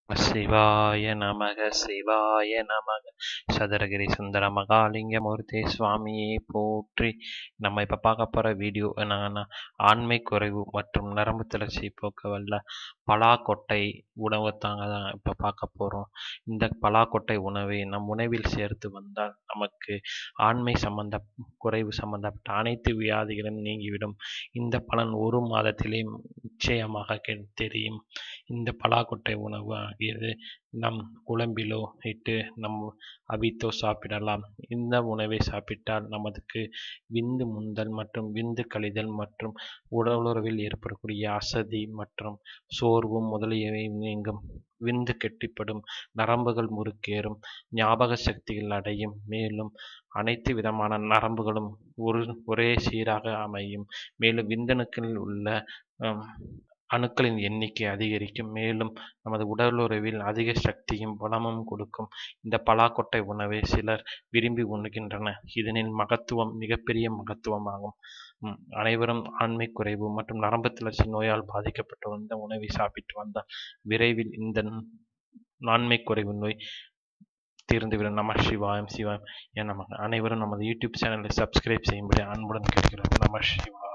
சிவாய நமக சிவாய நமக சதுரகிரி சுந்தர மகாலிங்க மூர்த்தி சுவாமியே போற்றி நம்ம இப்போ பார்க்க போகிற வீடியோ என்னன்னா ஆண்மை குறைவு மற்றும் நரம்பு தளர்ச்சி போக்க வல்ல பலாக்கொட்டை உணவு தாங்க தான் இப்போ பார்க்க போகிறோம் இந்த பலாக்கொட்டை உணவை நம் உணவில் சேர்த்து வந்தால் நமக்கு ஆண்மை சம்பந்த குறைவு சம்பந்தப்பட்ட அனைத்து வியாதிகளும் நீங்கிவிடும் இந்த பலன் ஒரு மாதத்திலே நிச்சயமாக கெ- தெரியும் இந்த பலாக்கொட்டை உணவு ஆகியது நம் குழம்பிலோ இட்டு நம் அவித்தோ சாப்பிடலாம் இந்த உணவை சாப்பிட்டால் நமக்கு விந்து முந்தல் மற்றும் விந்து கழிதல் மற்றும் உடலுறவில் ஏற்படக்கூடிய அசதி மற்றும் சோர்வு முதலியவை நீங்கும் விந்து கெட்டிப்படும் நரம்புகள் முறுக்கேறும் ஞாபக சக்திகள் அடையும் மேலும் அனைத்து விதமான நரம்புகளும் ஒரு ஒரே சீராக அமையும் மேலும் விந்தணுக்களில் உள்ள ஹம், அணுக்களின் எண்ணிக்கை அதிகரிக்கும் மேலும் நமது உடலுறவில் அதிக சக்தியும் பலமும் கொடுக்கும் இந்த பலாக்கொட்டை உணவை சிலர் விரும்பி உண்ணுகின்றனர் இதனின் மகத்துவம் மிகப்பெரிய மகத்துவமாகும் ம், அனைவரும் ஆண்மை குறைவு மற்றும் நரம்பு தளர்ச்சி நோயால் பாதிக்கப்பட்ட இந்த உணவை சாப்பிட்டு வந்தால் விரைவில் இந்த ஆண்மை குறைவு நோய் தீர்ந்துவிடும் நம சிவாயம் சிவாயம் என நமக்கு அனைவரும் நமது யூடியூப் சேனலை சப்ஸ்கிரைப் செய்யும்படி அன்புடன் கேட்கிறோம் நம சிவாயம்